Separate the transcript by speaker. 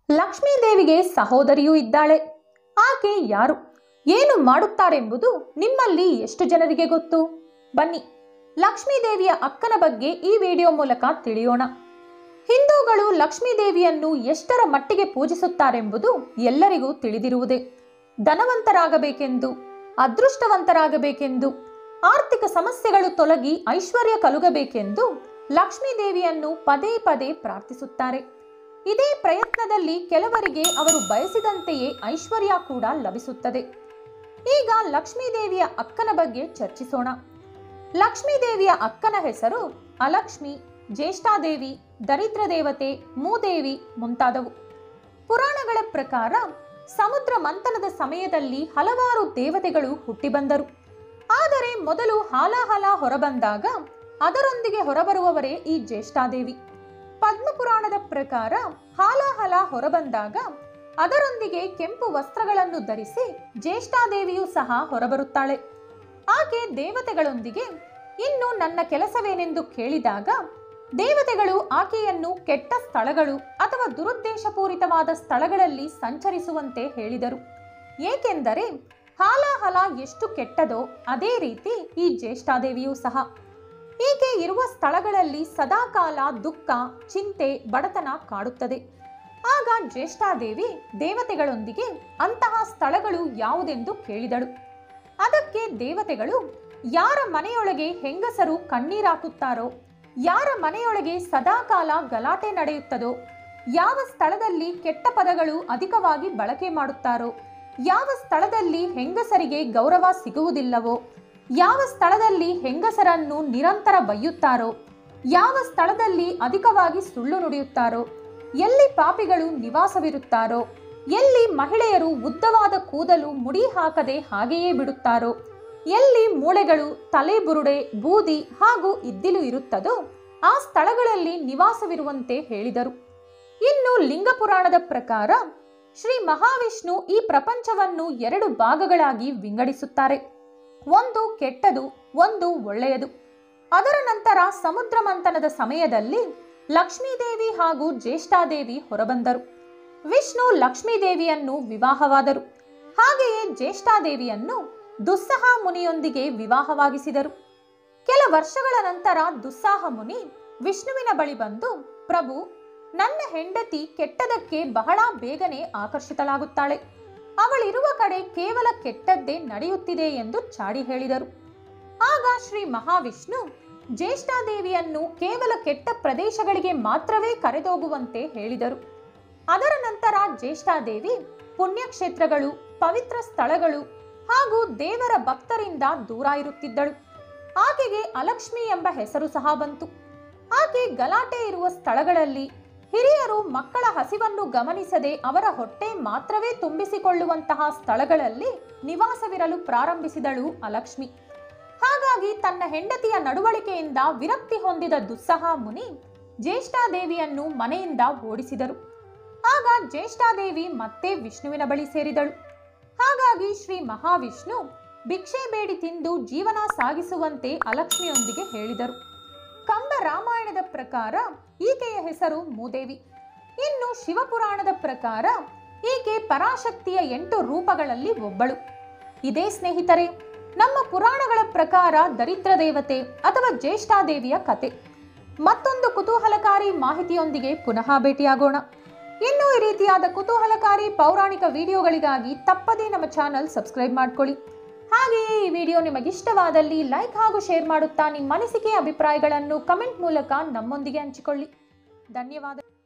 Speaker 1: ಲಕ್ಷ್ಮೀದೇವಿಗೆ ಸಹೋದರಿಯೂ ಇದ್ದಾಳೆ ಆಕೆ ಯಾರು ಏನು ಮಾಡುತ್ತಾರೆಂಬುದು ನಿಮ್ಮಲ್ಲಿ ಎಷ್ಟು ಜನರಿಗೆ ಗೊತ್ತು ಬನ್ನಿ ಲಕ್ಷ್ಮೀದೇವಿಯ ಅಕ್ಕನ ಬಗ್ಗೆ ಈ ವಿಡಿಯೋ ಮೂಲಕ ತಿಳಿಯೋಣ ಹಿಂದೂಗಳು ಲಕ್ಷ್ಮೀದೇವಿಯನ್ನು ಎಷ್ಟರ ಮಟ್ಟಿಗೆ ಪೂಜಿಸುತ್ತಾರೆಂಬುದು ಎಲ್ಲರಿಗೂ ತಿಳಿದಿರುವುದೇ ಧನವಂತರಾಗಬೇಕೆಂದು ಅದೃಷ್ಟವಂತರಾಗಬೇಕೆಂದು ಆರ್ಥಿಕ ಸಮಸ್ಯೆಗಳು ತೊಲಗಿ ಐಶ್ವರ್ಯ ಕಲುಗಬೇಕೆಂದು ಲಕ್ಷ್ಮೀದೇವಿಯನ್ನು ಪದೇ ಪದೇ ಪ್ರಾರ್ಥಿಸುತ್ತಾರೆ ಇದೇ ಪ್ರಯತ್ನದಲ್ಲಿ ಕೆಲವರಿಗೆ ಅವರು ಬಯಸಿದಂತೆಯೇ ಐಶ್ವರ್ಯ ಕೂಡ ಲಭಿಸುತ್ತದೆ ಈಗ ಲಕ್ಷ್ಮೀದೇವಿಯ ಅಕ್ಕನ ಬಗ್ಗೆ ಚರ್ಚಿಸೋಣ ಲಕ್ಷ್ಮೀದೇವಿಯ ಅಕ್ಕನ ಹೆಸರು ಅಲಕ್ಷ್ಮಿ ಜ್ಯೇಷ್ಠಾದೇವಿ ದರಿದ್ರ ದೇವತೆ ಮೂದೇವಿ ಮುಂತಾದವು ಪುರಾಣಗಳ ಪ್ರಕಾರ ಸಮುದ್ರ ಮಂಥನದ ಸಮಯದಲ್ಲಿ ಹಲವಾರು ದೇವತೆಗಳು ಹುಟ್ಟಿ ಬಂದರು ಆದರೆ ಮೊದಲು ಹಾಲಾಹಲ ಹೊರಬಂದಾಗ ಅದರೊಂದಿಗೆ ಹೊರಬರುವವರೇ ಈ ಜ್ಯೇಷ್ಠಾದೇವಿ ಪದ್ಮಪುರಾಣದ ಪ್ರಕಾರ ಹಾಲಾಹಲ ಹೊರಬಂದಾಗ ಅದರೊಂದಿಗೆ ಕೆಂಪು ವಸ್ತ್ರಗಳನ್ನು ಧರಿಸಿ ಜ್ಯೇಷ್ಠಾದೇವಿಯೂ ಸಹ ಹೊರಬರುತ್ತಾಳೆ ಆಕೆ ದೇವತೆಗಳೊಂದಿಗೆ ಇನ್ನು ನನ್ನ ಕೆಲಸವೇನೆಂದು ಕೇಳಿದಾಗ ದೇವತೆಗಳು ಆಕೆಯನ್ನು ಕೆಟ್ಟ ಸ್ಥಳಗಳು ಅಥವಾ ದುರುದ್ದೇಶಪೂರಿತವಾದ ಸ್ಥಳಗಳಲ್ಲಿ ಸಂಚರಿಸುವಂತೆ ಹೇಳಿದರು ಏಕೆಂದರೆ ಹಾಲಾಹಲ ಎಷ್ಟು ಕೆಟ್ಟದೋ ಅದೇ ರೀತಿ ಈ ಜ್ಯೇಷ್ಠಾದೇವಿಯೂ ಸಹ ಈಕೆ ಇರುವ ಸ್ಥಳಗಳಲ್ಲಿ ಸದಾಕಾಲ ದುಃಖ ಚಿಂತೆ ಬಡತನ ಕಾಡುತ್ತದೆ ಆಗ ಜ್ಯೇಷ್ಠಾದೇವಿ ದೇವತೆಗಳೊಂದಿಗೆ ಅಂತಹ ಸ್ಥಳಗಳು ಯಾವುದೆಂದು ಕೇಳಿದಳು ಅದಕ್ಕೆ ದೇವತೆಗಳು ಯಾರ ಮನೆಯೊಳಗೆ ಹೆಂಗಸರು ಕಣ್ಣೀರಾಕುತ್ತಾರೋ ಯಾರ ಮನೆಯೊಳಗೆ ಸದಾಕಾಲ ಗಲಾಟೆ ನಡೆಯುತ್ತದೋ ಯಾವ ಸ್ಥಳದಲ್ಲಿ ಕೆಟ್ಟ ಪದಗಳು ಅಧಿಕವಾಗಿ ಬಳಕೆ ಮಾಡುತ್ತಾರೋ ಯಾವ ಸ್ಥಳದಲ್ಲಿ ಹೆಂಗಸರಿಗೆ ಗೌರವ ಸಿಗುವುದಿಲ್ಲವೋ ಯಾವ ಸ್ಥಳದಲ್ಲಿ ಹೆಂಗಸರನ್ನು ನಿರಂತರ ಬೈಯುತ್ತಾರೋ ಯಾವ ಸ್ಥಳದಲ್ಲಿ ಅಧಿಕವಾಗಿ ಸುಳ್ಳು ನುಡಿಯುತ್ತಾರೋ ಎಲ್ಲಿ ಪಾಪಿಗಳು ನಿವಾಸವಿರುತ್ತಾರೋ ಎಲ್ಲಿ ಮಹಿಳೆಯರು ಉದ್ದವಾದ ಕೂದಲು ಮುಡಿ ಹಾಕದೆ ಹಾಗೆಯೇ ಬಿಡುತ್ತಾರೋ ಎಲ್ಲಿ ಮೂಳೆಗಳು ತಲೆಬುರುಡೆ ಬೂದಿ ಹಾಗೂ ಇದ್ದಿಲು ಇರುತ್ತದೋ ಆ ಸ್ಥಳಗಳಲ್ಲಿ ನಿವಾಸವಿರುವಂತೆ ಹೇಳಿದರು ಇನ್ನು ಲಿಂಗಪುರಾಣದ ಪ್ರಕಾರ ಶ್ರೀ ಮಹಾವಿಷ್ಣು ಈ ಪ್ರಪಂಚವನ್ನು ಎರಡು ಭಾಗಗಳಾಗಿ ವಿಂಗಡಿಸುತ್ತಾರೆ ಒಂದು ಕೆಟ್ಟದು ಒಂದು ಒಳ್ಳೆಯದು ಅದರ ನಂತರ ಸಮುದ್ರ ಮಂಥನದ ಸಮಯದಲ್ಲಿ ಲಕ್ಷ್ಮೀದೇವಿ ಹಾಗೂ ಜ್ಯೇಷ್ಠಾದೇವಿ ಹೊರಬಂದರು ವಿಷ್ಣು ಲಕ್ಷ್ಮೀದೇವಿಯನ್ನು ವಿವಾಹವಾದರು ಹಾಗೆಯೇ ಜ್ಯೇಷ್ಠಾದೇವಿಯನ್ನು ದುಸ್ಸಹ ಮುನಿಯೊಂದಿಗೆ ವಿವಾಹವಾಗಿಸಿದರು ಕೆಲ ವರ್ಷಗಳ ನಂತರ ದುಸ್ಸಾಹ ಮುನಿ ವಿಷ್ಣುವಿನ ಬಳಿ ಬಂದು ಪ್ರಭು ನನ್ನ ಹೆಂಡತಿ ಕೆಟ್ಟದಕ್ಕೆ ಬಹಳ ಬೇಗನೆ ಆಕರ್ಷಿತಳಾಗುತ್ತಾಳೆ ಅವಳಿರುವ ಕಡೆ ಕೇವಲ ಕೆಟ್ಟದ್ದೇ ನಡೆಯುತ್ತಿದೆ ಎಂದು ಚಾಡಿ ಹೇಳಿದರು ಆಗ ಶ್ರೀ ಮಹಾವಿಷ್ಣು ಜ್ಯೇಷ್ಠಾದೇವಿಯನ್ನು ಕೇವಲ ಕೆಟ್ಟ ಪ್ರದೇಶಗಳಿಗೆ ಮಾತ್ರವೇ ಕರೆದೋಗುವಂತೆ ಹೇಳಿದರು ಅದರ ನಂತರ ಜ್ಯೇಷ್ಠಾದೇವಿ ಪುಣ್ಯಕ್ಷೇತ್ರಗಳು ಪವಿತ್ರ ಸ್ಥಳಗಳು ಹಾಗೂ ದೇವರ ಭಕ್ತರಿಂದ ದೂರ ಇರುತ್ತಿದ್ದಳು ಆಕೆಗೆ ಅಲಕ್ಷ್ಮಿ ಎಂಬ ಹೆಸರು ಸಹ ಬಂತು ಆಕೆ ಗಲಾಟೆ ಇರುವ ಸ್ಥಳಗಳಲ್ಲಿ ಹಿರಿಯರು ಮಕ್ಕಳ ಹಸಿವನ್ನು ಗಮನಿಸದೆ ಅವರ ಹೊಟ್ಟೆ ಮಾತ್ರವೇ ತುಂಬಿಸಿಕೊಳ್ಳುವಂತಹ ಸ್ಥಳಗಳಲ್ಲಿ ನಿವಾಸವಿರಲು ಪ್ರಾರಂಭಿಸಿದಳು ಅಲಕ್ಷ್ಮಿ ಹಾಗಾಗಿ ತನ್ನ ಹೆಂಡತಿಯ ನಡವಳಿಕೆಯಿಂದ ವಿರಕ್ತಿ ಹೊಂದಿದ ದುಸ್ಸಹ ಮುನಿ ಜ್ಯೇಷ್ಠಾದೇವಿಯನ್ನು ಮನೆಯಿಂದ ಓಡಿಸಿದರು ಆಗ ಜ್ಯೇಷ್ಠಾದೇವಿ ಮತ್ತೆ ವಿಷ್ಣುವಿನ ಬಳಿ ಸೇರಿದಳು ಹಾಗಾಗಿ ಶ್ರೀ ಮಹಾವಿಷ್ಣು ಭಿಕ್ಷೆ ಬೇಡಿ ತಿಂದು ಜೀವನ ಸಾಗಿಸುವಂತೆ ಅಲಕ್ಷ್ಮಿಯೊಂದಿಗೆ ಹೇಳಿದರು ಕಂಬ ರಾಮಾಯಣದ ಪ್ರಕಾರ ಈಕೆಯ ಹೆಸರು ಮೂದೇವಿ ಇನ್ನು ಶಿವಪುರಾಣದ ಪ್ರಕಾರ ಈಕೆ ಪರಾಶಕ್ತಿಯ ಎಂಟು ರೂಪಗಳಲ್ಲಿ ಒಬ್ಬಳು ಇದೇ ಸ್ನೇಹಿತರೆ ನಮ್ಮ ಪುರಾಣಗಳ ಪ್ರಕಾರ ದರಿದ್ರ ದೇವತೆ ಅಥವಾ ಜ್ಯೇಷ್ಠಾದೇವಿಯ ಕತೆ ಮತ್ತೊಂದು ಕುತೂಹಲಕಾರಿ ಮಾಹಿತಿಯೊಂದಿಗೆ ಪುನಃ ಭೇಟಿಯಾಗೋಣ ಇನ್ನೂ ಈ ರೀತಿಯಾದ ಕುತೂಹಲಕಾರಿ ಪೌರಾಣಿಕ ವಿಡಿಯೋಗಳಿಗಾಗಿ ತಪ್ಪದೇ ನಮ್ಮ ಚಾನಲ್ ಸಬ್ಸ್ಕ್ರೈಬ್ ಮಾಡ್ಕೊಳ್ಳಿ ಹಾಗೆಯೇ ಈ ವಿಡಿಯೋ ನಿಮಗಿಷ್ಟವಾದಲ್ಲಿ ಲೈಕ್ ಹಾಗೂ ಶೇರ್ ಮಾಡುತ್ತಾ ನಿಮ್ಮ ಅನಿಸಿಕೆ ಅಭಿಪ್ರಾಯಗಳನ್ನು ಕಮೆಂಟ್ ಮೂಲಕ ನಮ್ಮೊಂದಿಗೆ ಹಂಚಿಕೊಳ್ಳಿ ಧನ್ಯವಾದ